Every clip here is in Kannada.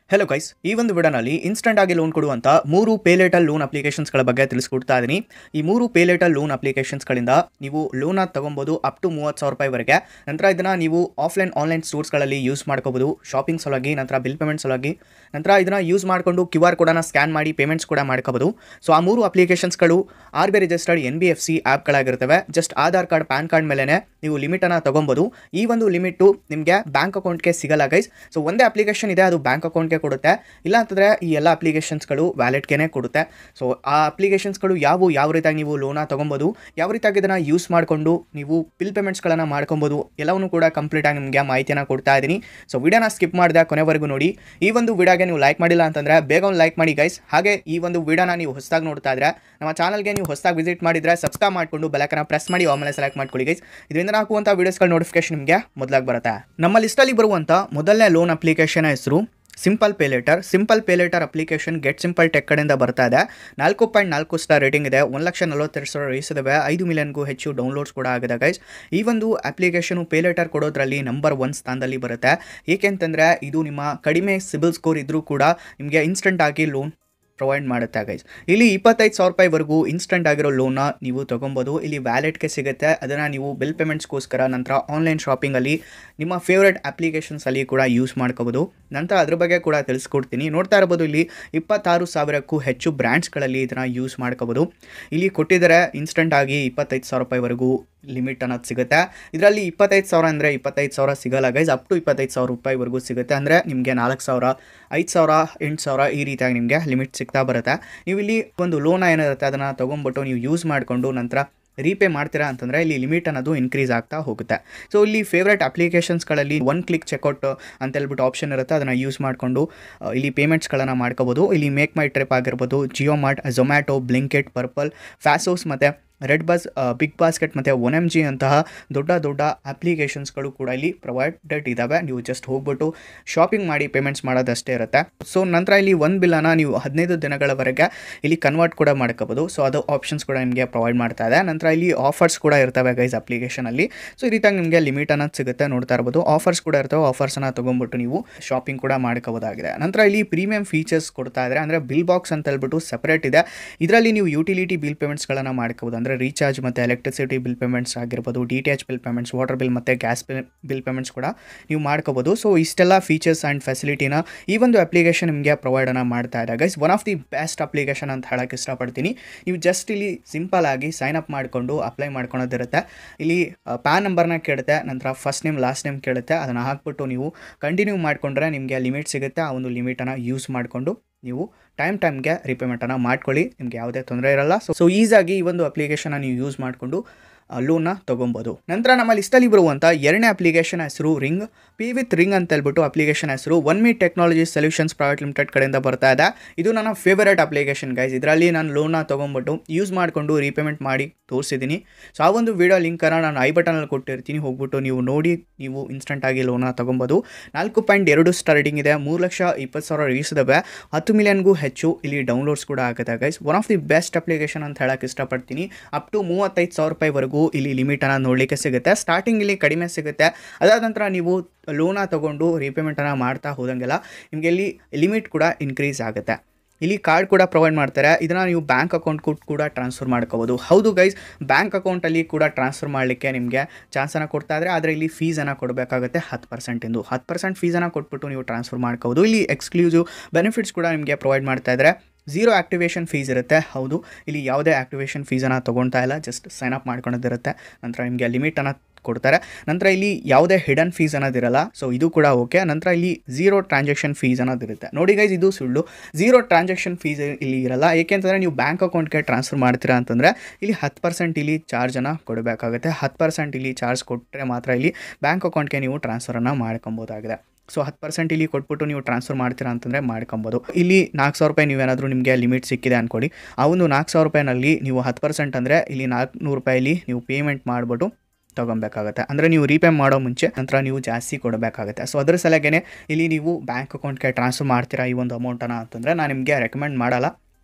ಹೆಲೋ ಗೈಸ್ ಈ ಒಂದು ವಿಡಿಯೋನಲ್ಲಿ ಇನ್ಸ್ಟೆಂಟ್ ಆಗಿ ಲೋನ್ ಕೊಡುವಂಥ ಮೂರು ಪೇಲೇಟಲ್ ಲೋನ್ ಅಪ್ಲಿಕೇಶನ್ಸ್ಗಳ ಬಗ್ಗೆ ತಿಳಿಸ್ಕೊಡ್ತಾ ಇದ್ದೀನಿ ಈ ಮೂರು ಪೇಲೇಟಲ್ ಲೋನ್ ಅಪ್ಲಿಕೇಶನ್ಸ್ಗಳಿಂದ ನೀವು ಲೋನ ತಗೊಬೋದು ಅಪ್ ಟು ಮೂವತ್ತು ಸಾವಿರ ರೂಪಾಯಿವರೆಗೆ ನಂತರ ಇದನ್ನು ನೀವು ಆಫ್ಲೈನ್ ಆನ್ಲೈನ್ ಸ್ಟೋರ್ಸ್ಗಳಲ್ಲಿ ಯೂಸ್ ಮಾಡ್ಕೋಬೋದು ಶಾಪಿಂಗ್ ಸಲುವಾಗಿ ನಂತರ ಬಿಲ್ ಪೇಮೆಂಟ್ ಸಲುವಾಗಿ ನಂತರ ಇದನ್ನು ಯೂಸ್ ಮಾಡಿಕೊಂಡು ಕ್ಯೂ ಆರ್ ಕೋಡನ್ನು ಸ್ಕ್ಯಾನ್ ಮಾಡಿ ಪೇಮೆಂಟ್ಸ್ ಕೂಡ ಮಾಡ್ಕೋಬೋದು ಸೊ ಆ ಮೂರು ಅಪ್ಲಿಕೇಶನ್ಸ್ಗಳು R B registered N B F C ಆ್ಯಪ್ಗಳಾಗಿರ್ತವೆ just Aadhaar card PAN card ಮೇಲೆ ನೀವು ಲಿಮಿಟನ್ನು ತಗೊಬೋದು ಈ ಒಂದು ಲಿಮಿಟು ನಿಮಗೆ ಬ್ಯಾಂಕ್ ಅಕೌಂಟ್ಗೆ ಸಿಗಲ್ಲ ಗೈಸ್ ಸೊ ಒಂದೇ ಅಪ್ಲಿಕೇಶನ್ ಇದೆ ಅದು ಬ್ಯಾಂಕ್ ಅಕೌಂಟ್ಗೆ ಕೊಡುತ್ತೆ ಇಲ್ಲ ಅಂತಂದರೆ ಈ ಎಲ್ಲ ಅಪ್ಲಿಕೇಶನ್ಸ್ಗಳು ವ್ಯಾಲೆಟ್ಗೆ ಕೊಡುತ್ತೆ ಸೊ ಆ ಅಪ್ಲಿಕೇಶನ್ಸ್ಗಳು ಯಾವ ಯಾವ ರೀತಿಯಾಗಿ ನೀವು ಲೋನ ತೊಗೊಬೋದು ಯಾವ ರೀತಿಯಾಗಿ ಇದನ್ನು ಯೂಸ್ ಮಾಡಿಕೊಂಡು ನೀವು ಬಿಲ್ ಪೇಮೆಂಟ್ಸ್ಗಳನ್ನು ಮಾಡ್ಕೊಬೋದು ಎಲ್ಲವನ್ನೂ ಕೂಡ ಕಂಪ್ಲೀಟಾಗಿ ನಿಮಗೆ ಮಾಹಿತಿಯನ್ನು ಕೊಡ್ತಾ ಇದ್ದೀನಿ ಸೊ ವಿಡಿಯೋನ ಸ್ಕಿಪ್ ಮಾಡಿದೆ ಕೊನೆವರೆಗೂ ನೋಡಿ ಈ ಒಂದು ವಿಡಿಯೋಗೆ ನೀವು ಲೈಕ್ ಮಾಡಿಲ್ಲ ಅಂತಂದರೆ ಬೇಗ ಒಂದು ಲೈಕ್ ಮಾಡಿ ಗೈಸ್ ಹಾಗೆ ಈ ಒಂದು ವಿಡಿಯೋನ ನೀವು ಹೊಸದಾಗಿ ನೋಡ್ತಾ ಇದ್ರೆ ನಮ್ಮ ಚಾನಲ್ಗೆ ನೀವು ಹೊಸದಾಗಿ ವಿಸಿಟ್ ಮಾಡಿದರೆ ಸಬ್ಸ್ಕ್ರೈಬ್ ಮಾಡಿಕೊಂಡು ಬೆಲಕನ್ನ ಪ್ರೆಸ್ ಮಾಡಿ ಆಮೇಲೆ ಸೆಲೆಕ್ಟ್ ಮಾಡ್ಕೊಳ್ಳಿ ಗೈಸ್ ಇದರಿಂದ ನಾನು ಹಾಕುವಂಥ ವೀಡಿಯೋಸ್ಗಳ ನೋಟಿಫಿಕೇಶನ್ ನಿಮಗೆ ಮೊದಲಾಗಿ ಬರುತ್ತೆ ನಮ್ಮ ಲಿಸ್ಟಲ್ಲಿ ಬರುವಂಥ ಮೊದಲನೇ ಲೋನ್ ಅಪ್ಲಿಕೇಶನ್ ಹೆಸರು Simpl Pay Later Simpl Pay Later application Get Simpl Tech ಕಡೆಯಿಂದ ಬರ್ತಾ ಇದೆ ನಾಲ್ಕು ಪಾಯಿಂಟ್ ನಾಲ್ಕು ಸ್ಟಾರ್ ರೇಟಿಂಗ್ ಇದೆ ಒಂದು ಲಕ್ಷ ನಲವತ್ತೆರಡು ಸಾವಿರ ರೇಸ್ ಇದಾವೆ ಐದು ಮಿಲಿಯನ್ಗೂ ಹೆಚ್ಚು ಡೌನ್ಲೋಡ್ಸ್ ಕೂಡ ಆಗಿದೆ ಗೈಸ್ ಈ ಒಂದು ಅಪ್ಲಿಕೇಶನು ಪೇ ಲೇಟರ್ ಕೊಡೋದ್ರಲ್ಲಿ ನಂಬರ್ ಒನ್ ಸ್ಥಾನದಲ್ಲಿ ಬರುತ್ತೆ ಏಕೆಂತಂದರೆ ಇದು ನಿಮ್ಮ ಕಡಿಮೆ ಸಿಬಿಲ್ ಸ್ಕೋರ್ ಇದ್ದರೂ ಕೂಡ ನಿಮಗೆ ಇನ್ಸ್ಟೆಂಟ್ ಆಗಿ ಲೋನ್ ಪ್ರೊವೈಡ್ ಮಾಡುತ್ತೆ ಗೈಸ್ ಇಲ್ಲಿ ಇಪ್ಪತ್ತೈದು ಸಾವಿರ ರೂಪಾಯಿವರೆಗೂ ಇನ್ಸ್ಟೆಂಟ್ ಆಗಿರೋ ಲೋನ್ನ ನೀವು ತೊಗೊಬೋದು ಇಲ್ಲಿ ವ್ಯಾಲೆಟ್ಗೆ ಸಿಗುತ್ತೆ ಅದನ್ನು ನೀವು ಬಿಲ್ ಪೇಮೆಂಟ್ಸ್ಗೋಸ್ಕರ ನಂತರ ಆನ್ಲೈನ್ ಶಾಪಿಂಗಲ್ಲಿ ನಿಮ್ಮ ಫೇವ್ರೆಟ್ ಅಪ್ಲಿಕೇಶನ್ಸಲ್ಲಿ ಕೂಡ ಯೂಸ್ ಮಾಡ್ಕೋಬೋದು ನಂತರ ಅದ್ರ ಬಗ್ಗೆ ಕೂಡ ತಿಳಿಸ್ಕೊಡ್ತೀನಿ ನೋಡ್ತಾ ಇರ್ಬೋದು ಇಲ್ಲಿ ಇಪ್ಪತ್ತಾರು ಸಾವಿರಕ್ಕೂ ಹೆಚ್ಚು ಬ್ರ್ಯಾಂಡ್ಸ್ಗಳಲ್ಲಿ ಇದನ್ನು ಯೂಸ್ ಮಾಡ್ಕೋಬೋದು ಇಲ್ಲಿ ಕೊಟ್ಟಿದ್ದಾರೆ ಇನ್ಸ್ಟೆಂಟ್ ಆಗಿ ಇಪ್ಪತ್ತೈದು ಸಾವಿರ ರೂಪಾಯಿವರೆಗೂ ಲಿಮಿಟ್ ಅನ್ನೋದು ಸಿಗುತ್ತೆ ಇದರಲ್ಲಿ ಇಪ್ಪತ್ತೈದು ಸಾವಿರ ಅಂದರೆ ಇಪ್ಪತ್ತೈದು ಸಾವಿರ ಸಿಗಲ್ಲ ಗೈಸ್ ಅಪ್ ಟು ಇಪ್ಪತ್ತೈದು ಸಾವಿರ ರೂಪಾಯಿವರೆಗೂ ಸಿಗುತ್ತೆ ಅಂದರೆ ನಿಮಗೆ ನಾಲ್ಕು ಸಾವಿರ ಐದು ಸಾವಿರ ಎಂಟು ಸಾವಿರ ಈ ರೀತಿಯಾಗಿ ನಿಮಗೆ ಲಿಮಿಟ್ ಸಿಗ್ತಾ ಬರುತ್ತೆ ನೀವು ಇಲ್ಲಿ ಒಂದು ಲೋನ ಏನಿರುತ್ತೆ ಅದನ್ನು ತೊಗೊಂಬಿಟ್ಟು ನೀವು ಯೂಸ್ ಮಾಡಿಕೊಂಡು ನಂತರ ರೀಪೇ ಮಾಡ್ತೀರಾ ಅಂತಂದರೆ ಇಲ್ಲಿ ಲಿಮಿಟ್ ಅನ್ನೋದು ಇನ್ಕ್ರೀಸ್ ಆಗ್ತಾ ಹೋಗುತ್ತೆ ಸೊ ಇಲ್ಲಿ ಫೇವ್ರೆಟ್ ಅಪ್ಲಿಕೇಶನ್ಸ್ಗಳಲ್ಲಿ ಒನ್ ಕ್ಲಿಕ್ ಚೆಕ್ಔಟ್ ಅಂತ ಹೇಳ್ಬಿಟ್ಟು ಆಪ್ಷನ್ ಇರುತ್ತೆ ಅದನ್ನು ಯೂಸ್ ಮಾಡಿಕೊಂಡು ಇಲ್ಲಿ ಪೇಮೆಂಟ್ಸ್ಗಳನ್ನು ಮಾಡ್ಕೋಬೋದು ಇಲ್ಲಿ ಮೇಕ್ ಮೈ ಟ್ರಿಪ್ ಆಗಿರ್ಬೋದು JioMart Zomato Blinkit purple Faasos ಮತ್ತು ರೆಡ್ ಬಸ್ ಬಿಗ್ ಬಾಸ್ಕೆಟ್ ಮತ್ತು ಒನ್ ಎಮ್ ಜಿ ಅಂತಹ ದೊಡ್ಡ ದೊಡ್ಡ ಅಪ್ಲಿಕೇಶನ್ಸ್ಗಳು ಕೂಡ ಇಲ್ಲಿ ಪ್ರೊವೈಡೆಡ್ ಇದ್ದಾವೆ ನೀವು ಜಸ್ಟ್ ಹೋಗ್ಬಿಟ್ಟು ಶಾಪಿಂಗ್ ಮಾಡಿ ಪೇಮೆಂಟ್ಸ್ ಮಾಡೋದಷ್ಟೇ ಇರುತ್ತೆ ಸೊ ನಂತರ ಇಲ್ಲಿ ಒಂದು ಬಿಲ್ಲನ್ನು ನೀವು ಹದಿನೈದು ದಿನಗಳವರೆಗೆ ಇಲ್ಲಿ ಕನ್ವರ್ಟ್ ಕೂಡ ಮಾಡ್ಕೋಬೋದು ಸೊ ಅದು ಆಪ್ಷನ್ಸ್ ಕೂಡ ನಿಮಗೆ ಪ್ರೊವೈಡ್ ಮಾಡ್ತಾ ಇದೆ ನಂತರ ಇಲ್ಲಿ ಆಫರ್ಸ್ ಕೂಡ ಇರ್ತವೆ ಗೈಸ್ ಅಪ್ಲಿಕೇಶನಲ್ಲಿ ಸೊ ಈ ರೀತಿಯಾಗಿ ನಿಮಗೆ ಲಿಮಿಟ್ ಅನ್ನೋದು ಸಿಗುತ್ತೆ ನೋಡ್ತಾ ಇರ್ಬೋದು ಆಫರ್ಸ್ ಕೂಡ ಇರ್ತವೆ ಆಫರ್ಸನ್ನು ತೊಗೊಂಡ್ಬಿಟ್ಟು ನೀವು ಶಾಪಿಂಗ್ ಕೂಡ ಮಾಡ್ಕೋಬೋದಾಗಿದೆ ನಂತರ ಇಲ್ಲಿ ಪ್ರೀಮಿಯಂ ಫೀಚರ್ಸ್ ಕೊಡ್ತಾ ಇದ್ದಾರೆ ಅಂದರೆ ಬಿಲ್ ಬಾಕ್ಸ್ ಅಂತ ಹೇಳ್ಬಿಟ್ಟು ಸಪ್ರೇಟ್ ಇದೆ ಇದರಲ್ಲಿ ನೀವು ಯುಟಿಲಿಟಿ ಬಿಲ್ ಪೇಮೆಂಟ್ಸ್ಗಳನ್ನು ಮಾಡ್ಕೋಬೋದು ಅಂದರೆ ರೀಚಾರ್ಜ್ ಮತ್ತು ಎಲೆಕ್ಟ್ರಿಸಿಟಿ ಬಿಲ್ ಪೇಮೆಂಟ್ಸ್ ಆಗಿರ್ಬೋದು D T H bill payments water bill ಮತ್ತು ಗ್ಯಾಸ್ ಬಿಲ್ ಬಿಲ್ ಪೇಮೆಂಟ್ಸ್ ಕೂಡ ನೀವು ಮಾಡ್ಕೋಬೋದು ಸೊ ಇಷ್ಟೆಲ್ಲ ಫೀಚರ್ಸ್ ಆ್ಯಂಡ್ ಫೆಸಿಲಿಟಿನ ಈ ಒಂದು ಅಪ್ಲಿಕೇಶನ್ ನಿಮಗೆ ಪ್ರೊವೈಡನ್ನು ಮಾಡ್ತಾ ಇದೆ guys one of the best application ಅಂತ ಹೇಳೋಕ್ಕೆ ಇಷ್ಟಪಡ್ತೀನಿ ನೀವು ಜಸ್ಟ್ ಇಲ್ಲಿ ಸಿಂಪಲ್ ಆಗಿ ಸೈನ್ ಅಪ್ ಮಾಡಿಕೊಂಡು ಅಪ್ಲೈ ಮಾಡ್ಕೊಳೋದಿರುತ್ತೆ ಇಲ್ಲಿ ಪ್ಯಾನ್ ನಂಬರ್ನ ಕೇಳುತ್ತೆ ನಂತರ ಫಸ್ಟ್ ನೇಮ್ ಲಾಸ್ಟ್ ನೇಮ್ ಕೇಳುತ್ತೆ ಅದನ್ನು ಹಾಕ್ಬಿಟ್ಟು ನೀವು ಕಂಟಿನ್ಯೂ ಮಾಡಿಕೊಂಡ್ರೆ ನಿಮಗೆ ಲಿಮಿಟ್ ಸಿಗುತ್ತೆ ಆ ಒಂದು ಲಿಮಿಟನ್ನು ಯೂಸ್ ಮಾಡಿಕೊಂಡು ನೀವು ಟೈಮ್ ಟೈಮ್ಗೆ ರಿಪೇಮೆಂಟನ್ನು ಮಾಡ್ಕೊಳ್ಳಿ ನಿಮಗೆ ಯಾವುದೇ ತೊಂದರೆ ಇರಲ್ಲ ಸೊ ಸೊ ಈಸಾಗಿ ಈ ಒಂದು ಅಪ್ಲಿಕೇಶನ್ನ ನೀವು ಯೂಸ್ ಮಾಡಿಕೊಂಡು ಲೋನ್ನ ತೊಗೊಬೋದು ನಂತರ ನಮ್ಮ ಲಿಸ್ಟಲ್ಲಿ ಬರುವಂಥ ಎರಡನೇ ಅಪ್ಲಿಕೇಶನ್ ಹೆಸರು ರಿಂಗ್ ಪಿ ವಿತ್ ರಿಂಗ್ ಅಂತ ಹೇಳ್ಬಿಟ್ಟು ಅಪ್ಲಿಕೇಶನ್ ಹೆಸರು One Me Technology Solutions Private Limited ಕಡೆಯಿಂದ ಬರ್ತಾ ಇದೆ ಇದು ನನ್ನ ಫೇವರೇಟ್ ಅಪ್ಲಿಕೇಶನ್ ಗೈಸ್ ಇದರಲ್ಲಿ ನಾನು ಲೋನ್ನ ತೊಗೊಂಬಿಟ್ಟು ಯೂಸ್ ಮಾಡಿಕೊಂಡು ರೀಪೇಮೆಂಟ್ ಮಾಡಿ ತೋರಿಸಿದ್ದೀನಿ ಸೊ ಆ ಒಂದು ವಿಡಿಯೋ ಲಿಂಕನ್ನು ನಾನು ಐ ಬಟನಲ್ಲಿ ಕೊಟ್ಟಿರ್ತೀನಿ ಹೋಗ್ಬಿಟ್ಟು ನೀವು ನೋಡಿ ನೀವು ಇನ್ಸ್ಟೆಂಟಾಗಿ ಲೋನ ತೊಗೊಬೋದು ನಾಲ್ಕು ಪಾಯಿಂಟ್ ಎರಡು ಸ್ಟಾರ್ಟಿಂಗ್ ಇದೆ ಮೂರು ಲಕ್ಷ ಇಪ್ಪತ್ತು ಸಾವಿರ ರೀಸ್ ಇದಾವೆ ಹತ್ತು ಮಿಲಿಯನ್ಗೂ ಹೆಚ್ಚು ಇಲ್ಲಿ ಡೌನ್ಲೋಡ್ಸ್ ಕೂಡ ಆಗುತ್ತೆ guys one of the best application ಅಂತ ಹೇಳಕ್ಕೆ ಇಷ್ಟಪಡ್ತೀನಿ ಅಪ್ ಟು ಮೂವತ್ತೈದು ಸಾವಿರ ರೂಪಾಯಿವರೆಗೂ ಇಲ್ಲಿ ಲಿಮಿಟನ್ನು ನೋಡಲಿಕ್ಕೆ ಸಿಗುತ್ತೆ ಸ್ಟಾರ್ಟಿಂಗ್ ಇಲ್ಲಿ ಕಡಿಮೆ ಸಿಗುತ್ತೆ ಅದಾದ ನಂತರ ನೀವು ಲೋನ ತೊಗೊಂಡು ರೀಪೇಮೆಂಟನ್ನು ಮಾಡ್ತಾ ಹೋದಂಗೆಲ್ಲ ನಿಮಗೆ ಇಲ್ಲಿ ಲಿಮಿಟ್ ಕೂಡ ಇನ್ಕ್ರೀಸ್ ಆಗುತ್ತೆ ಇಲ್ಲಿ ಕಾರ್ಡ್ ಕೂಡ ಪ್ರೊವೈಡ್ ಮಾಡ್ತಾರೆ ಇದನ್ನು ನೀವು ಬ್ಯಾಂಕ್ ಅಕೌಂಟ್ಗೂ ಕೂಡ ಟ್ರಾನ್ಸ್ಫರ್ ಮಾಡ್ಕೋಬೋದು ಹೌದು ಗೈಸ್ ಬ್ಯಾಂಕ್ ಅಕೌಂಟಲ್ಲಿ ಕೂಡ ಟ್ರಾನ್ಸ್ಫರ್ ಮಾಡಲಿಕ್ಕೆ ನಿಮಗೆ ಚಾನ್ಸನ್ನು ಕೊಡ್ತಾ ಇದ್ದಾರೆ ಆದರೆ ಇಲ್ಲಿ ಫೀಸನ್ನು ಕೊಡಬೇಕಾಗುತ್ತೆ ಹತ್ತು ಪರ್ಸೆಂಟಿಂದು ಹತ್ತು ಪರ್ಸೆಂಟ್ ಫೀಸನ್ನು ಕೊಟ್ಬಿಟ್ಟು ನೀವು ಟ್ರಾನ್ಸ್ಫರ್ ಮಾಡ್ಕೋಬೋದು ಇಲ್ಲಿ ಎಕ್ಸ್ಕ್ಲೂಸಿವ್ ಬೆನಿಫಿಟ್ಸ್ ಕೂಡ ನಿಮಗೆ ಪ್ರೊವೈಡ್ ಮಾಡ್ತಾ ಇದ್ದಾರೆ ಝೀರೋ ಆ್ಯಕ್ಟಿವೇಷನ್ ಫೀಸ್ ಇರುತ್ತೆ ಹೌದು ಇಲ್ಲಿ ಯಾವುದೇ ಆ್ಯಕ್ಟಿವೇಷನ್ ಫೀಸನ್ನು ತೊಗೊಳ್ತಾ ಇಲ್ಲ ಜಸ್ಟ್ ಸೈನ್ ಅಪ್ ಮಾಡ್ಕೊಳೋದಿರುತ್ತೆ ನಂತರ ನಿಮಗೆ ಲಿಮಿಟನ್ನು ಕೊಡ್ತಾರೆ ನಂತರ ಇಲ್ಲಿ ಯಾವುದೇ ಹಿಡನ್ ಫೀಸ್ ಅನ್ನೋದಿರಲ್ಲ ಸೊ ಇದು ಕೂಡ ಓಕೆ ನಂತರ ಇಲ್ಲಿ ಝೀರೋ ಟ್ರಾನ್ಸಾಕ್ಷನ್ ಫೀಸ್ ಅನ್ನೋದಿರುತ್ತೆ ನೋಡಿ ಗೈಸ್ ಇದು ಸುಳ್ಳು ಝೀರೋ ಟ್ರಾನ್ಸಾಕ್ಷನ್ ಫೀಸ್ ಇಲ್ಲಿ ಇರಲ್ಲ ಏಕೆಂತಂದರೆ ನೀವು ಬ್ಯಾಂಕ್ ಅಕೌಂಟ್ಗೆ ಟ್ರಾನ್ಸ್ಫರ್ ಮಾಡ್ತೀರಾ ಅಂತಂದರೆ ಇಲ್ಲಿ ಹತ್ತು ಪರ್ಸೆಂಟ್ ಇಲ್ಲಿ ಚಾರ್ಜನ್ನು ಕೊಡಬೇಕಾಗುತ್ತೆ ಹತ್ತು ಪರ್ಸೆಂಟ್ ಇಲ್ಲಿ ಚಾರ್ಜ್ ಕೊಟ್ಟರೆ ಮಾತ್ರ ಇಲ್ಲಿ ಬ್ಯಾಂಕ್ ಅಕೌಂಟ್ಗೆ ನೀವು ಟ್ರಾನ್ಸ್ಫರನ್ನು ಮಾಡ್ಕೊಬೋದಾಗಿದೆ ಸೊ ಹತ್ತು ಪರ್ಸೆಂಟ್ ಇಲ್ಲಿ ಕೊಟ್ಬಿಟ್ಟು ನೀವು ಟ್ರಾನ್ಸ್ಫರ್ ಮಾಡ್ತೀರಾ ಅಂತಂದರೆ ಮಾಡ್ಕೊಬೋದು ಇಲ್ಲಿ ನಾಲ್ಕು ಸಾವಿರ ರೂಪಾಯಿ ನೀವೇನಾದರೂ ನಿಮಗೆ ಲಿಮಿಟ್ ಸಿಕ್ಕಿದೆ ಅಂದ್ಕೊಳ್ಳಿ ಆ ಒಂದು ನಾಲ್ಕು ಸಾವಿರ ರೂಪಾಯಿನಲ್ಲಿ ನೀವು ಹತ್ತು ಪರ್ಸೆಂಟ್ ಅಂದರೆ ಇಲ್ಲಿ ನಾಲ್ಕುನೂರು ರೂಪಾಯಲ್ಲಿ ನೀವು ಪೇಮೆಂಟ್ ಮಾಡಿಬಿಟ್ಟು ತೊಗೊಬೇಕಾಗುತ್ತೆ ಅಂದರೆ ನೀವು ರೀಪೇ ಮಾಡೋ ಮುಂಚೆ ನಂತರ ನೀವು ಜಾಸ್ತಿ ಕೊಡಬೇಕಾಗುತ್ತೆ ಸೊ ಅದ್ರ ಸಲಗೇನೆ ಇಲ್ಲಿ ನೀವು ಬ್ಯಾಂಕ್ ಅಕೌಂಟ್ಗೆ ಟ್ರಾನ್ಸ್ಫರ್ ಮಾಡ್ತೀರಾ ಈ ಒಂದು ಅಮೌಂಟನ್ನು ಅಂತಂದರೆ ನಾನು ನಿಮಗೆ ರೆಕಮೆಂಡ್ ಮಾಡಲ್ಲ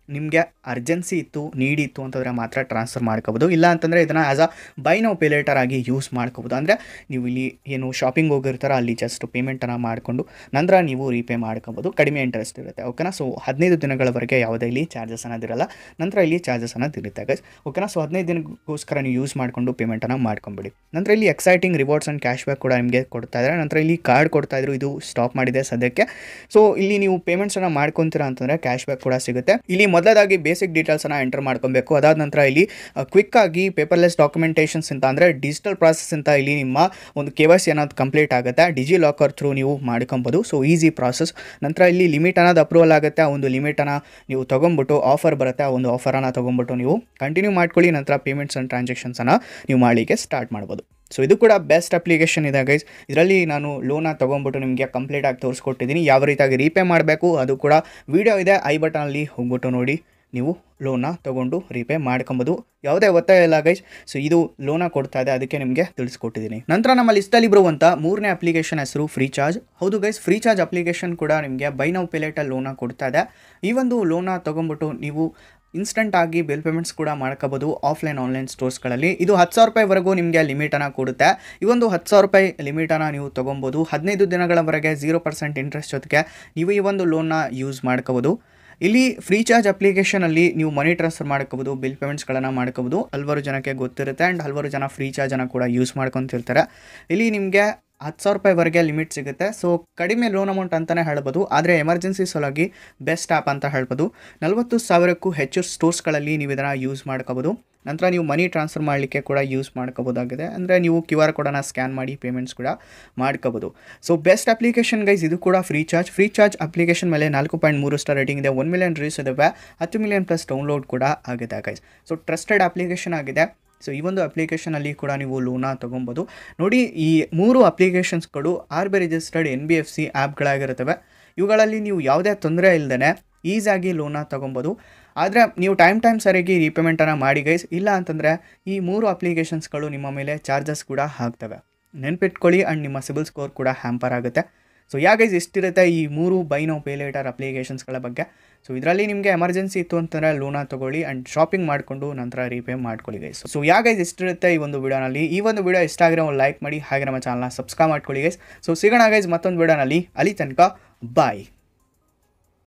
ನಿಮಗೆ ಅರ್ಜೆನ್ಸಿ ಇತ್ತು ನೀಡಿ ಇತ್ತು ಅಂತಂದರೆ ಮಾತ್ರ ಟ್ರಾನ್ಸ್ಫರ್ ಮಾಡ್ಕೋಬೋದು ಇಲ್ಲ ಅಂತಂದರೆ ಇದನ್ನು as a buy now pay later ಆಗಿ ಯೂಸ್ ಮಾಡ್ಕೋಬೋದು ಅಂದರೆ ನೀವು ಇಲ್ಲಿ ಏನು ಶಾಪಿಂಗ್ ಹೋಗಿರ್ತಾರೋ ಅಲ್ಲಿ ಜಸ್ಟ್ ಪೇಮೆಂಟನ್ನು ಮಾಡಿಕೊಂಡು ನಂತರ ನೀವು ರೀಪೇ ಮಾಡ್ಕೋಬೋದು ಕಡಿಮೆ ಇಂಟ್ರೆಸ್ಟ್ ಇರುತ್ತೆ ಓಕೆನಾ ಸೊ ಹದಿನೈದು ದಿನಗಳವರೆಗೆ ಯಾವುದೇ ಇಲ್ಲಿ ಚಾರ್ಜಸ್ ಅನ್ನೋದಿರಲ್ಲ ನಂತರ ಇಲ್ಲಿ ಚಾರ್ಜಸ್ ಅನ್ನೋದಿರುತ್ತೆ ಗೈಸ್ ಓಕೆನಾ ಸೊ ಹದಿನೈದು ದಿನಕ್ಕೋಸ್ಕರ ನೀವು ಯೂಸ್ ಮಾಡಿಕೊಂಡು ಪೇಮೆಂಟನ್ನು ಮಾಡ್ಕೊಂಬಿಡಿ ನಂತರ ಇಲ್ಲಿ exciting rewards and cash back ಕೂಡ ನಿಮಗೆ ಕೊಡ್ತಾ ಇದ್ದಾರೆ ನಂತರ ಇಲ್ಲಿ ಕಾರ್ಡ್ ಕೊಡ್ತಾ ಇದ್ರು ಇದು ಸ್ಟಾಪ್ ಮಾಡಿದೆ ಸದ್ಯಕ್ಕೆ ಸೊ ಇಲ್ಲಿ ನೀವು ಪೇಮೆಂಟ್ಸನ್ನು ಮಾಡ್ಕೊತೀರಾ ಅಂತಂದರೆ ಕ್ಯಾಶ್ ಬ್ಯಾಕ್ ಕೂಡ ಸಿಗುತ್ತೆ ಇಲ್ಲಿ ಮೊದಲಾಗಿ ಬೇಸಿಕ್ ಡೀಟೇಲ್ಸನ್ನು ಎಂಟರ್ ಮಾಡ್ಕೊಬೇಕು ಅದಾದ ನಂತರ ಇಲ್ಲಿ ಕ್ವಿಕ್ ಆಗಿ ಪೇಪರ್ಲೆಸ್ ಡಾಕ್ಯುಮೆಂಟೇಷನ್ಸ್ ಅಂತ ಅಂದರೆ ಡಿಜಿಟಲ್ ಪ್ರಾಸೆಸ್ ಅಂತ ಇಲ್ಲಿ ನಿಮ್ಮ ಒಂದು ಕೆ ವೈ ಸಿ ಅನ್ನೋದು ಕಂಪ್ಲೀಟ್ ಆಗುತ್ತೆ ಡಿಜಿ ಲಾಕರ್ ಥ್ರೂ ನೀವು ಮಾಡ್ಕೊಬೋದು ಸೊ ಈಸಿ ಪ್ರಾಸೆಸ್ ನಂತರ ಇಲ್ಲಿ ಲಿಮಿಟ್ ಅನ್ನೋದು ಅಪ್ರೂವಲ್ ಆಗುತ್ತೆ ಆ ಒಂದು ಲಿಮಿಟನ್ನು ನೀವು ತೊಗೊಂಬಿಟ್ಟು ಆಫರ್ ಬರುತ್ತೆ ಆ ಒಂದು ಆಫರನ್ನು ತೊಗೊಂಬಿಟ್ಟು ನೀವು ಕಂಟಿನ್ಯೂ ಮಾಡ್ಕೊಳ್ಳಿ ನಂತರ ಪೇಮೆಂಟ್ಸ್ ಆ್ಯಂಡ್ ಟ್ರಾನ್ಸಾಕ್ಷನ್ಸನ್ನು ನೀವು ಮಾಡಲಿಕ್ಕೆ ಸ್ಟಾರ್ಟ್ ಮಾಡ್ಬೋದು ಸೊ ಇದು ಕೂಡ ಬೆಸ್ಟ್ ಅಪ್ಲಿಕೇಶನ್ ಇದೆ ಗೈಸ್ ಇದರಲ್ಲಿ ನಾನು ಲೋನ ತೊಗೊಂಬಿಟ್ಟು ನಿಮಗೆ ಕಂಪ್ಲೀಟಾಗಿ ತೋರಿಸ್ಕೊಟ್ಟಿದ್ದೀನಿ ಯಾವ ರೀತಿಯಾಗಿ ರೀಪೇ ಮಾಡಬೇಕು ಅದು ಕೂಡ ವಿಡಿಯೋ ಇದೆ ಐ ಬಟನಲ್ಲಿ ಹೋಗ್ಬಿಟ್ಟು ನೋಡಿ ನೀವು ಲೋನ ತೊಗೊಂಡು ರೀಪೇ ಮಾಡ್ಕೊಬೋದು ಯಾವುದೇ ಒತ್ತಾಯ ಇಲ್ಲ ಗೈಸ್ ಸೊ ಇದು ಲೋನ ಕೊಡ್ತಾ ಇದೆ ಅದಕ್ಕೆ ನಿಮಗೆ ತಿಳಿಸ್ಕೊಟ್ಟಿದ್ದೀನಿ ನಂತರ ನಮ್ಮ ಲಿಸ್ಟಲ್ಲಿ ಬರುವಂಥ ಮೂರನೇ ಅಪ್ಲಿಕೇಶನ್ ಹೆಸರು ಫ್ರೀ ಚಾರ್ಜ್ ಹೌದು ಗೈಸ್ ಫ್ರೀ ಚಾರ್ಜ್ ಅಪ್ಲಿಕೇಶನ್ ಕೂಡ ನಿಮಗೆ ಬೈ ನೌ ಪೇಲೇಟಲ್ಲಿ ಲೋನ ಕೊಡ್ತಾ ಇದೆ ಈ ಒಂದು ಲೋನ ತೊಗೊಂಬಿಟ್ಟು ನೀವು ಇನ್ಸ್ಟಂಟ್ ಆಗಿ ಬಿಲ್ ಪೇಮೆಂಟ್ಸ್ ಕೂಡ ಮಾಡ್ಕೋಬೋದು ಆಫ್ಲೈನ್ ಆನ್ಲೈನ್ ಸ್ಟೋರ್ಸ್ಗಳಲ್ಲಿ ಇದು ಹತ್ತು ಸಾವಿರ ರೂಪಾಯಿವರೆಗೂ ನಿಮಗೆ ಲಿಮಿಟನ್ನು ಕೊಡುತ್ತೆ ಈ ಒಂದು ಹತ್ತು ಸಾವಿರ ರೂಪಾಯಿ ಲಿಮಿಟನ್ನು ನೀವು ತೊಗೊಬೋದು ಹದಿನೈದು ದಿನಗಳವರೆಗೆ ಜೀರೋ ಪರ್ಸೆಂಟ್ ಇಂಟ್ರೆಸ್ಟ್ ಜೊತೆಗೆ ನೀವು ಈ ಒಂದು ಲೋನ್ನ ಯೂಸ್ ಮಾಡ್ಕೋಬೋದು ಇಲ್ಲಿ ಫ್ರೀ ಚಾರ್ಜ್ ಅಪ್ಲಿಕೇಶನಲ್ಲಿ ನೀವು ಮನಿ ಟ್ರಾನ್ಸ್ಫರ್ ಮಾಡ್ಕೋಬೋದು ಬಿಲ್ ಪೇಮೆಂಟ್ಸ್ಗಳನ್ನು ಮಾಡ್ಕೋಬೋದು ಹಲವಾರು ಜನಕ್ಕೆ ಗೊತ್ತಿರುತ್ತೆ ಆ್ಯಂಡ್ ಹಲವಾರು ಜನ ಫ್ರೀ ಚಾರ್ಜನ್ನು ಕೂಡ ಯೂಸ್ ಮಾಡ್ಕೊತಿರ್ತಾರೆ ಇಲ್ಲಿ ನಿಮಗೆ ಹತ್ತು ಸಾವಿರ ರೂಪಾಯಿವರೆಗೆ ಲಿಮಿಟ್ ಸಿಗುತ್ತೆ ಸೊ ಕಡಿಮೆ ಲೋನ್ ಅಮೌಂಟ್ ಅಂತಲೇ ಹೇಳ್ಬೋದು ಆದರೆ ಎಮರ್ಜೆನ್ಸಿ ಸಲುವಾಗಿ ಬೆಸ್ಟ್ ಆ್ಯಪ್ ಅಂತ ಹೇಳ್ಬೋದು ನಲವತ್ತು ಸಾವಿರಕ್ಕೂ ಹೆಚ್ಚು ಸ್ಟೋರ್ಸ್ಗಳಲ್ಲಿ ನೀವು ಇದನ್ನು ಯೂಸ್ ಮಾಡ್ಕೋಬೋದು ನಂತರ ನೀವು ಮನಿ ಟ್ರಾನ್ಸ್ಫರ್ ಮಾಡಲಿಕ್ಕೆ ಕೂಡ ಯೂಸ್ ಮಾಡ್ಕೋಬೋದಾಗಿದೆ ಅಂದರೆ ನೀವು ಕ್ಯೂ ಆರ್ ಕೋಡನ್ನು ಸ್ಕ್ಯಾನ್ ಮಾಡಿ ಪೇಮೆಂಟ್ಸ್ ಕೂಡ ಮಾಡ್ಕೋಬೋದು ಸೊ ಬೆಸ್ಟ್ ಅಪ್ಲಿಕೇಶನ್ ಗೈಸ್ ಇದು ಕೂಡ Freecharge Freecharge application ಮೇಲೆ ನಾಲ್ಕು ಪಾಯಿಂಟ್ ಮೂರು ಸ್ಟಾರ್ ರೇಟಿಂಗ್ ಇದೆ ಒನ್ ಮಿಲಿಯನ್ ರೀಸ್ ಇದಾವೆ ಹತ್ತು ಮಿಲಿಯನ್ ಪ್ಲಸ್ ಡೌನ್ಲೋಡ್ ಕೂಡ ಆಗಿದೆ ಗೈಸ್ ಸೊ ಟ್ರಸ್ಟೆಡ್ ಅಪ್ಲಿಕೇಶನ್ ಆಗಿದೆ ಸೊ ಈ ಒಂದು ಅಪ್ಲಿಕೇಶನಲ್ಲಿ ಕೂಡ ನೀವು ಲೋನ ತೊಗೊಬೋದು ನೋಡಿ ಈ ಮೂರು ಅಪ್ಲಿಕೇಶನ್ಸ್ಗಳು R B registered N B F C ಆ್ಯಪ್ಗಳಾಗಿರುತ್ತವೆ ಇವುಗಳಲ್ಲಿ ನೀವು ಯಾವುದೇ ತೊಂದರೆ ಇಲ್ಲದೇ ಈಸಿಯಾಗಿ ಲೋನ ತೊಗೊಬೋದು ಆದರೆ ನೀವು ಟೈಮ್ ಟೈಮ್ ಸರಿಯಾಗಿ ರೀಪೇಮೆಂಟನ್ನು ಮಾಡಿ ಗೈಸ್ ಇಲ್ಲ ಅಂತಂದರೆ ಈ ಮೂರು ಅಪ್ಲಿಕೇಶನ್ಸ್ಗಳು ನಿಮ್ಮ ಮೇಲೆ ಚಾರ್ಜಸ್ ಕೂಡ ಹಾಕ್ತವೆ ನೆನ್ಪಿಟ್ಕೊಳ್ಳಿ ಆ್ಯಂಡ್ ನಿಮ್ಮ ಸಿಬಿಲ್ ಸ್ಕೋರ್ ಕೂಡ ಹ್ಯಾಂಪರ್ ಆಗುತ್ತೆ ಸೊ ಯಾಗೈಸ್ ಎಷ್ಟಿರುತ್ತೆ ಈ ಮೂರು ಬೈ ನೋ ಪೇ ಲೇಟರ್ ಅಪ್ಲಿಕೇಶನ್ಸ್ಗಳ ಬಗ್ಗೆ ಸೊ ಇದರಲ್ಲಿ ನಿಮಗೆ ಎಮರ್ಜೆನ್ಸಿ ಇತ್ತು ಅಂತಂದರೆ ಲೋನ ತೊಗೊಳ್ಳಿ ಆ್ಯಂಡ್ ಶಾಪಿಂಗ್ ಮಾಡಿಕೊಂಡು ನಂತರ ರೀಪೇ ಮಾಡ್ಕೊಳ್ಳಿ ಗೈಸ್ ಸೊ ಯಾಗೈಸ್ ಎಷ್ಟಿರುತ್ತೆ ಈ ಒಂದು ವಿಡಿಯೋನಲ್ಲಿ ಈ ಒಂದು ವಿಡಿಯೋ ಇಷ್ಟ ಆಗಿರೋ ಒಂದು ಲೈಕ್ ಮಾಡಿ ಹಾಗೆ ನಮ್ಮ ಚಾನಲ್ನ ಸಬ್ಸ್ಕ್ರೈಬ್ ಮಾಡ್ಕೊಳ್ಳಿ ಗೈಸ್ ಸೊ ಸಿಗೋಣ ಗೈಸ್ ಮತ್ತೊಂದು ವಿಡಿಯೋನಲ್ಲಿ ಅಲ್ಲಿ ತನಕ ಬಾಯ್